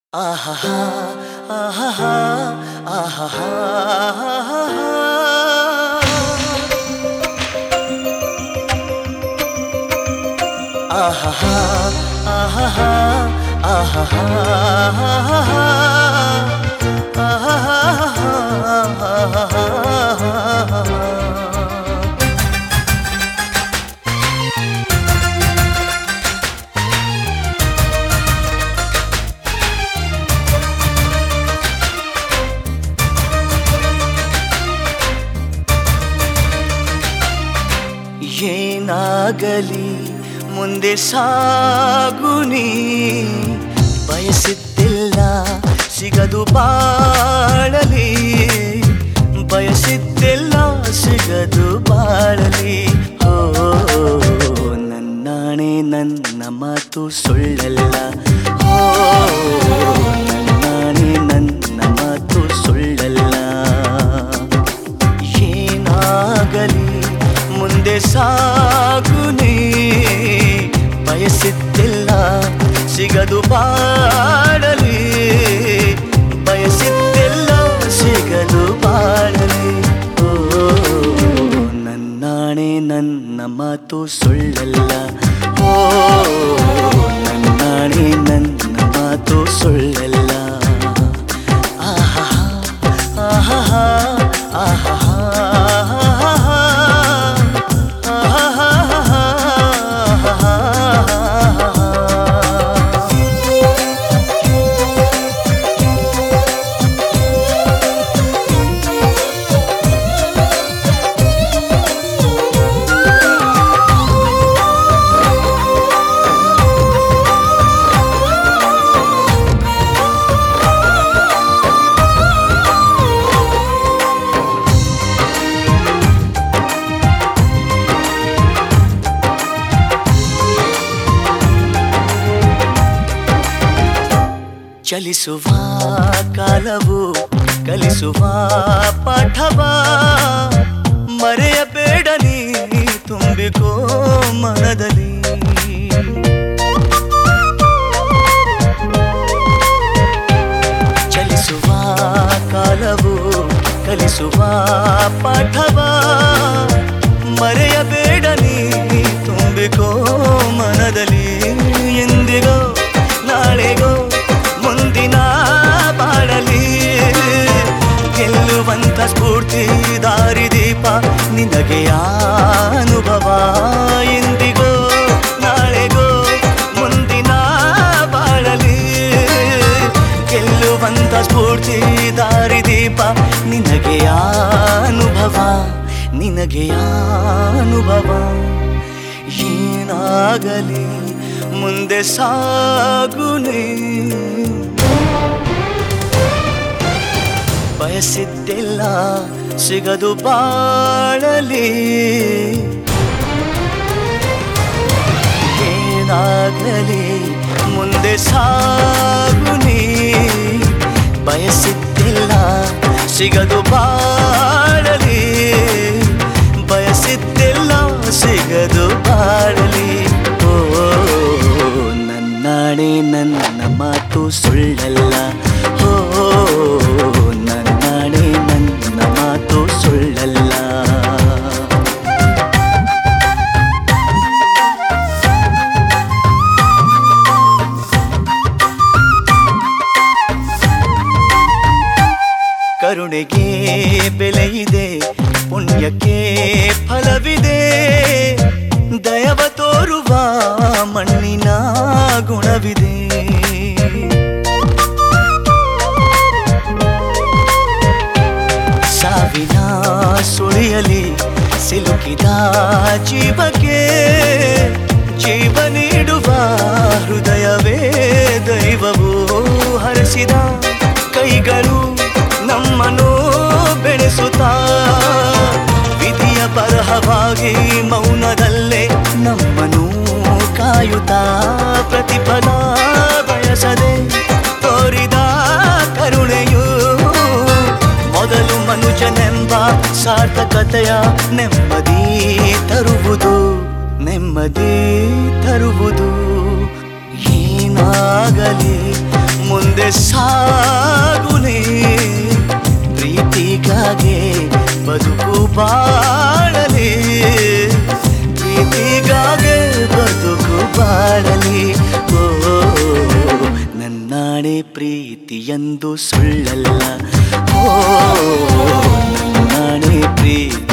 ಆಹಾ ಆಹಾ ಆಹಾ ಆಹಾ ಆಹಾ ಆಹಾ ಏನಾಗಲಿ ಮುಂದೆ ಸಾಗುನಿ ಬಯಸಿದ್ದಿಲ್ಲ ಸಿಗದು ಬಾಳಲಿ ಬಯಸಿದ್ದಿಲ್ಲ ಸಿಗದು ಬಾಳಲಿ ಓ ನನ್ನಾಣೆ ನನ್ನ ಮಾತು ಸುಳ್ಳಲ್ಲ ಓ ನನ್ನಾಣೆ ನನ್ನ ಮಾತು ಸುಳ್ಳಲ್ಲ ಏನಾಗಲಿ ಮುಂದೆ ಸಾಗುನಿ ಬಯಸಿದ್ದಿಲ್ಲ ಸಿಗದು ಬಾಡಲಿ ಬಯಸಿದ್ದಿಲ್ಲ ಸಿಗದು ಬಾಡಲಿ ಓ ನನ್ನಾಣೆ ನನ್ನ ಮಾತು ಸುಳ್ಳಲ್ಲ ಓ ನನ್ನಾಣೆ ನನ್ನ ಮಾತು ಸುಳ್ಳಲ್ಲ ಆಹಾ ಆಹಾ ಆಹಾ ಚಲಿಸುವ ಕಾಲವು ಕಲಿಸುವ ಪಾಠವ ಮರೆಯಬೇಡ ನೀ ತುಂಬಿಕೋ ಮನದಲ್ಲಿ ಚಲಿಸುವ ಕಾಲವು ಕಲಿಸುವ ಪಾಠವ ಮರೆಯಬೇಡ ನೀ ತುಂಬಿಕೋ ಮನದಲ್ಲಿ ಎಂದಿಗೋ ನಾಳೆಗೋ ಮುಂದಿನ ಬಾಳಲಿ ಗೆಲ್ಲುವಂತ ಸ್ಫೂರ್ತಿ ದಾರಿದೀಪ ನಿನಗೆ ಅನುಭವ ಎಂದಿಗೋ ನಾಳೆಗೋ ಮುಂದಿನ ಬಾಳಲಿ ಗೆಲ್ಲುವಂತ ಸ್ಫೂರ್ತಿ ದಾರಿದೀಪ ನಿನಗೆ ಅನುಭವ ನಿನಗೆ ಅನುಭವ ಏನಾಗಲಿ ಮುಂದೆ ಸಾಗುನೇ ಬಯಸಿದ್ದಿಲ್ಲ ಸಿಗದು ಬಾಳಲಿ ಏನಾಗಲಿ ಮುಂದೆ ಸಾಗುನಿ ಬಯಸಿದ್ದಿಲ್ಲ ಸಿಗದು ಬಾಳಲಿ ಬಯಸಿದ್ದಿಲ್ಲ ಸಿಗದು ಬಾಳಲಿ ಓ ನನ್ನಾಣೆ ನನ್ನ ಮಾತು ಸುಳ್ಳಲ್ಲ ಓ ನನ್ನಾಣೆ ನನ್ನ ಮಾತು ಸುಳ್ಳಲ್ಲ ಕರುಣೆಗೆ ಬೆಲೆಯಿದೆ ಪುಣ್ಯಕ್ಕೆ ಫಲವಿದೆ ದಯವ ತೋರುವ ಮಣ್ಣಿನ ಗುಣವಿದೆ ಸಾವಿನ ಸುಳಿಯಲಿ ಸಿಲುಕಿದ ಜೀವಕ್ಕೆ ಜೀವ ನೀಡುವ ಹೃದಯವೇ ದೈವವು ಹರಸಿದ ಕೈಗಳು ನಮ್ಮನ್ನು ಬೆಳೆಸುತ್ತಾ ವಿಧಿಯ ಬರಹವಾಗಿ ಮೌನದಲ್ಲೇ ನಮ್ಮನ್ನು ಕಾಯುತ್ತಾ ಪ್ರತಿಫಲ ಬಯಸದೆ ತೋರಿದ ಕರುಣೆಯು ಮೊದಲು ಮನುಜನೆಂಬ ಸಾರ್ಥಕತೆಯ ನೆಮ್ಮದಿ ತರುವುದು ನೆಮ್ಮದಿ ತರುವುದು ಏನಾಗಲಿ ಮುಂದೆ ಸಾಗುನೆ ಪ್ರೀತಿಗಾಗೆ ಬದುಕು ಬಾಳಲಿ ಪ್ರೀತಿಗಾಗೆ ಬದುಕು ಬಾಳಲಿ ಓ ನನ್ನಾಣೆ ಪ್ರೀತಿಯಂದು ಸುಳ್ಳಲ್ಲ ಓ ನನ್ನಾಣೆ ಪ್ರೀತಿ